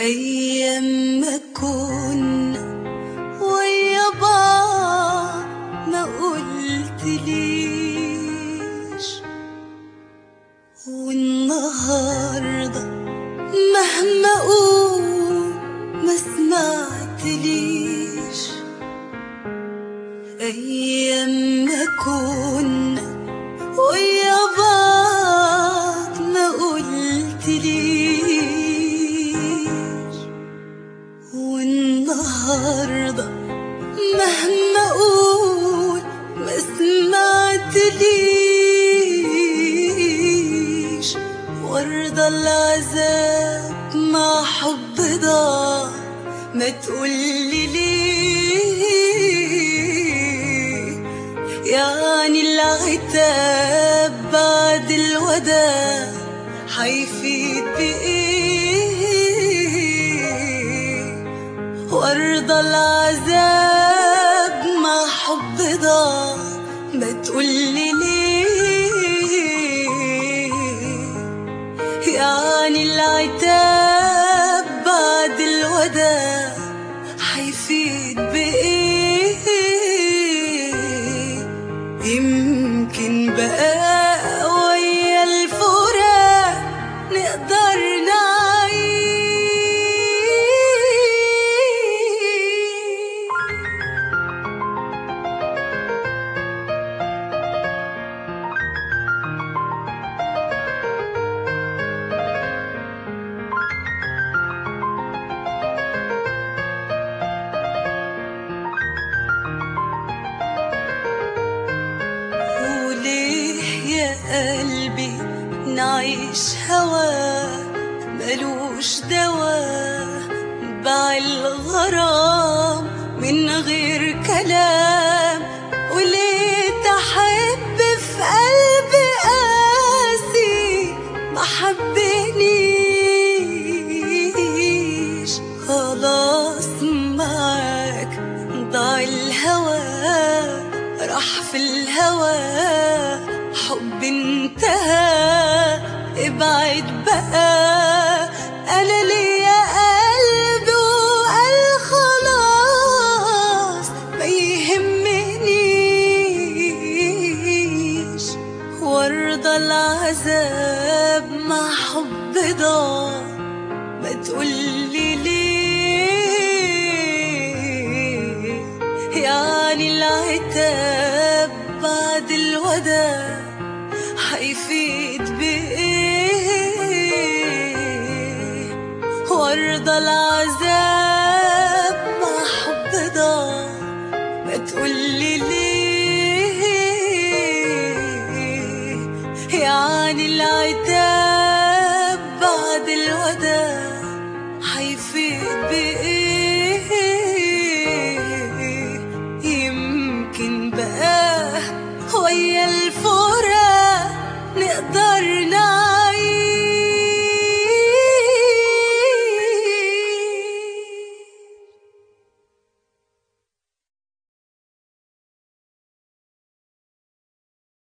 أيام ما كنا ويا بعض ما قلتليش والنهاردة مهما أقول ما سمعتليش أيام ما كنا ويا بعض ما قلتليش والنهاردة مهما أقول ما سمعتليش وارضى العذاب مع حب ضاع ما تقولي ليه يعني العتاب بعد الوداع حيفيد بإيه وارضى العذاب مع حب ضاع ما تقولي ليه يعني العتاب بعد الوداع حيفيد بإيه يمكن بقى ويا الفراق نقدر نعيش وليه يا قلبي نعيش هوا ملوش دوا باع الغرام من غير كلام وليه تحب في قلبي قاسي ما حبنيش خلاص معاك ضاع الهوى راح في الهوى حب انتهى ابعد بقى انا ليا قلب وقال خلاص ما يهمنيش وارضى العذاب مع حب ضاع ما تقولي ليه يعني العتاب بعد الوداع حيفيد بإيه وارضى العذاب مع حب ضاع ما تقولي ليه يعني العتاب بعد الوداع حيفيد بإيه يمكن بقى ويا الفراق نقدر نعيش